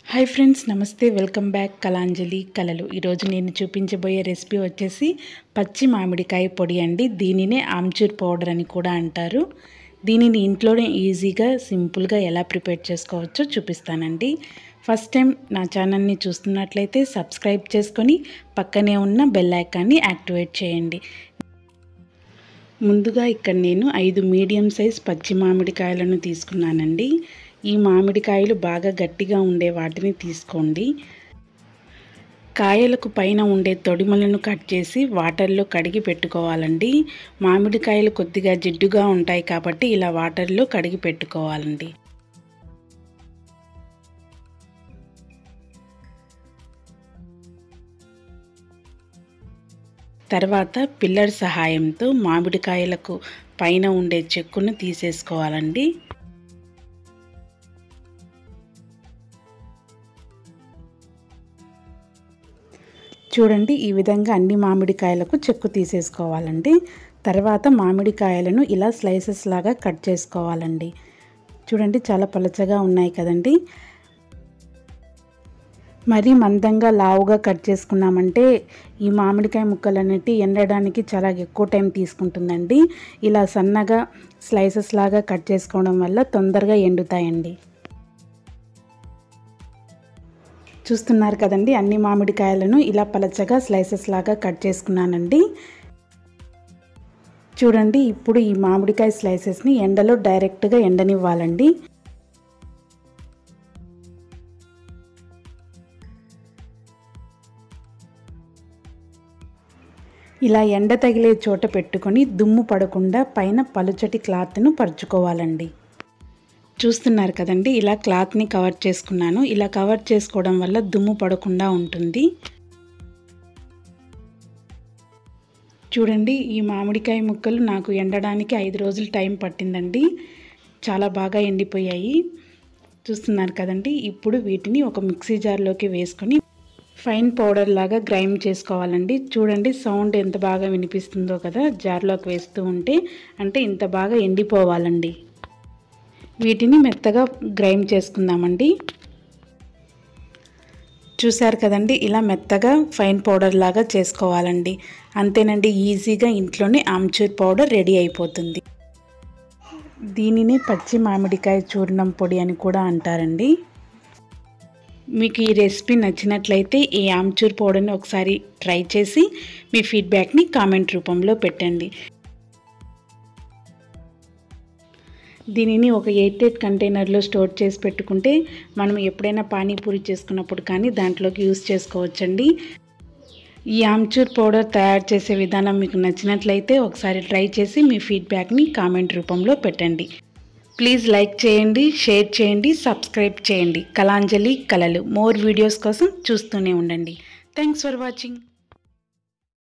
hi friends నమస్తే welcome back Kalanjali కలలు ఈరోజు నేను చూపించబోయే రెసిపీ వచ్చేసి పచ్చి మామిడికాయ పొడి అండి దీనినే ఆమ్చూర్ పౌడర్ అని కూడా అంటారు దీనిని ఇంట్లోనే ఈజీగా సింపుల్గా ఎలా ప్రిపేర్ చేసుకోవచ్చో చూపిస్తానండి ఫస్ట్ టైం నా ఛానల్ని చూస్తున్నట్లయితే సబ్స్క్రైబ్ చేసుకొని పక్కనే ఉన్న బెల్ ఐకాన్ని యాక్టివేట్ చేయండి ముందుగా ఇక్కడ నేను ఐదు మీడియం సైజ్ పచ్చి మామిడికాయలను తీసుకున్నానండి ఈ మామిడికాయలు బాగా గట్టిగా ఉండే వాటిని తీసుకోండి కాయలకు పైన ఉండే తొడిమలను కట్ చేసి వాటర్లో కడిగి పెట్టుకోవాలండి మామిడికాయలు కొద్దిగా జిడ్డుగా ఉంటాయి కాబట్టి ఇలా వాటర్లో కడిగి పెట్టుకోవాలండి తర్వాత పిల్లర్ సహాయంతో మామిడికాయలకు పైన ఉండే చెక్కును తీసేసుకోవాలండి చూడండి ఈ విధంగా అన్ని మామిడికాయలకు చెక్కు తీసేసుకోవాలండి తర్వాత మామిడికాయలను ఇలా స్లైసెస్ లాగా కట్ చేసుకోవాలండి చూడండి చాలా పలచగా ఉన్నాయి కదండి మరీ మందంగా లావుగా కట్ చేసుకున్నామంటే ఈ మామిడికాయ ముక్కలు అనేవి ఎండడానికి చాలా ఎక్కువ టైం తీసుకుంటుందండి ఇలా సన్నగా స్లైసెస్ లాగా కట్ చేసుకోవడం వల్ల తొందరగా ఎండుతాయండి చూస్తున్నారు కదండి అన్ని మామిడికాయలను ఇలా పలచగా స్లైసెస్ లాగా కట్ చేసుకున్నానండి చూడండి ఇప్పుడు ఈ మామిడికాయ స్లైసెస్ని ఎండలో డైరెక్ట్గా ఎండనివ్వాలండి ఇలా ఎండ తగిలే చోట పెట్టుకొని దుమ్ము పడకుండా పైన పలుచటి క్లాత్ను పరుచుకోవాలండి చూస్తున్నారు కదండి ఇలా క్లాత్ని కవర్ చేసుకున్నాను ఇలా కవర్ చేసుకోవడం వల్ల దుమ్ము పడకుండా ఉంటుంది చూడండి ఈ మామిడికాయ ముక్కలు నాకు ఎండడానికి ఐదు రోజులు టైం పట్టిందండి చాలా బాగా ఎండిపోయాయి చూస్తున్నారు కదండి ఇప్పుడు వీటిని ఒక మిక్సీ జార్లోకి వేసుకొని ఫైన్ పౌడర్ లాగా గ్రైండ్ చేసుకోవాలండి చూడండి సౌండ్ ఎంత బాగా వినిపిస్తుందో కదా జార్లోకి వేస్తూ ఉంటే అంటే ఇంత బాగా ఎండిపోవాలండి వీటిని మెత్తగా గ్రైండ్ చేసుకుందామండి చూశారు కదండి ఇలా మెత్తగా ఫైన్ పౌడర్ లాగా చేసుకోవాలండి అంతేనండి ఈజీగా ఇంట్లోనే ఆమ్చూర్ పౌడర్ రెడీ అయిపోతుంది దీనిని పచ్చి మామిడికాయ చూర్ణం పొడి అని కూడా అంటారండి మీకు ఈ రెసిపీ నచ్చినట్లయితే ఈ ఆమ్చూర్ పౌడర్ని ఒకసారి ట్రై చేసి మీ ఫీడ్బ్యాక్ని కామెంట్ రూపంలో పెట్టండి దీనిని ఒక ఎయిట్ ఎయిట్ కంటైనర్లో స్టోర్ చేసి పెట్టుకుంటే మనం ఎప్పుడైనా పానీపూరి చేసుకున్నప్పుడు కానీ దాంట్లోకి యూస్ చేసుకోవచ్చండి ఈ ఆమ్చూర్ పౌడర్ తయారు చేసే విధానం మీకు నచ్చినట్లయితే ఒకసారి ట్రై చేసి మీ ఫీడ్బ్యాక్ని కామెంట్ రూపంలో పెట్టండి ప్లీజ్ లైక్ చేయండి షేర్ చేయండి సబ్స్క్రైబ్ చేయండి కలాంజలి కలలు మోర్ వీడియోస్ కోసం చూస్తూనే ఉండండి థ్యాంక్స్ ఫర్ వాచింగ్